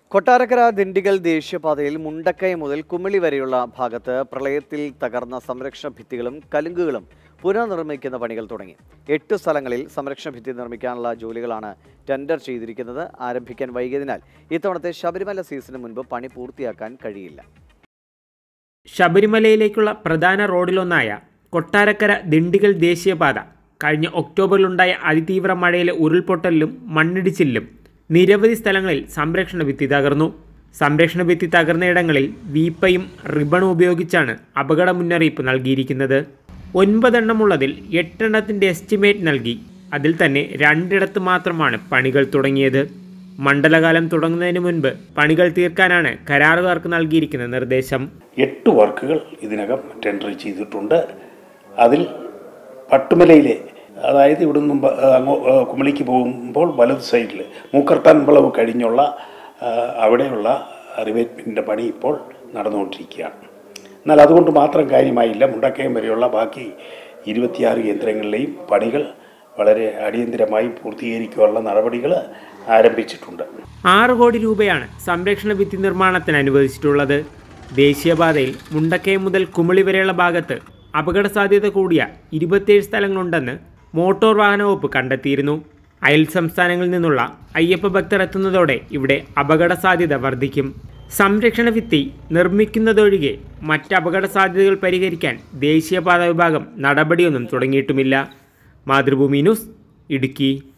കൊട്ടാരക്കര ദിണ്ടിഗൽ ദേശീയപാതയിൽ മുണ്ടക്കൈ മുതൽ കുമിളി വരെയുള്ള ഭാഗത്ത് പ്രളയത്തിൽ തകർന്ന സംരക്ഷണ ഭിത്തികളും കലുങ്കുകളും പുനർനിർമ്മിക്കുന്ന പണികൾ തുടങ്ങി എട്ട് സ്ഥലങ്ങളിൽ സംരക്ഷണ ഭിത്തി നിർമ്മിക്കാനുള്ള ജോലികളാണ് ടെൻഡർ ചെയ്തിരിക്കുന്നത് ആരംഭിക്കാൻ വൈകിയതിനാൽ ഇത്തവണത്തെ ശബരിമല സീസണിന് മുൻപ് പണി പൂർത്തിയാക്കാൻ കഴിയില്ല ശബരിമലയിലേക്കുള്ള പ്രധാന റോഡിലൊന്നായ കൊട്ടാരക്കര ദിണ്ടിഗൽ ദേശീയപാത കഴിഞ്ഞ ഒക്ടോബറിലുണ്ടായ അതിതീവ്ര മഴയിലെ ഉരുൾപൊട്ടലിലും മണ്ണിടിച്ചിലും നിരവധി സ്ഥലങ്ങളിൽ സംരക്ഷണ ഭിത്തി തകർന്നു സംരക്ഷണ ഭിത്തി തകർന്നയിടങ്ങളിൽ വീപ്പയും റിബണും ഉപയോഗിച്ചാണ് അപകട മുന്നറിയിപ്പ് നൽകിയിരിക്കുന്നത് ഒൻപതെണ്ണമുള്ളതിൽ എട്ടെണ്ണത്തിൻ്റെ എസ്റ്റിമേറ്റ് നൽകി അതിൽ തന്നെ രണ്ടിടത്ത് മാത്രമാണ് പണികൾ തുടങ്ങിയത് മണ്ഡലകാലം തുടങ്ങുന്നതിന് മുൻപ് പണികൾ തീർക്കാനാണ് കരാറുകാർക്ക് നൽകിയിരിക്കുന്ന നിർദ്ദേശം എട്ട് വർക്കുകൾ ഇതിനകം ടെൻഡർ ചെയ്തിട്ടുണ്ട് അതിൽ പട്ടുമലയിലെ അതായത് ഇവിടെ നിന്നും ബ- അങ്ങോ ആ, കുമളിക്ക് പോകുമ്പോൾ വലത് സൈഡിൽ മൂക്കർത്താൻ വളവ് കഴിഞ്ഞുള്ള ആ, അവിടെയുള്ള റിവേറ്റ്മെൻറ്റിൻ്റെ പണി ഇപ്പോൾ നടന്നുകൊണ്ടിരിക്കുകയാണ് എന്നാൽ അതുകൊണ്ട് മാത്രം കാര്യമായില്ല മുണ്ടക്കയം വരെയുള്ള ബാക്കി ഇരുപത്തിയാറ് കേന്ദ്രങ്ങളിലെയും പണികൾ വളരെ അടിയന്തിരമായി പൂർത്തീകരിക്കാനുള്ള നടപടികൾ ആരംഭിച്ചിട്ടുണ്ട് ആറ് കോടി രൂപയാണ് സംരക്ഷണ ഭിത്തി നിർമ്മാണത്തിന് അനുവദിച്ചിട്ടുള്ളത് ദേശീയപാതയിൽ മുണ്ടക്കയം മുതൽ കുമിളി വരെയുള്ള ഭാഗത്ത് അപകട സാധ്യത കൂടിയ ഇരുപത്തിയേഴ് സ്ഥലങ്ങളുണ്ടെന്ന് മോട്ടോർ വാഹന വകുപ്പ് കണ്ടെത്തിയിരുന്നു അയൽ സംസ്ഥാനങ്ങളിൽ നിന്നുള്ള അയ്യപ്പ ഭക്തർ എത്തുന്നതോടെ ഇവിടെ അപകട സാധ്യത വർദ്ധിക്കും സംരക്ഷണ ഭിത്തി നിർമ്മിക്കുന്നതൊഴികെ മറ്റ് അപകട സാധ്യതകൾ പരിഹരിക്കാൻ ദേശീയപാത വിഭാഗം നടപടിയൊന്നും തുടങ്ങിയിട്ടുമില്ല മാതൃഭൂമി ന്യൂസ് ഇടുക്കി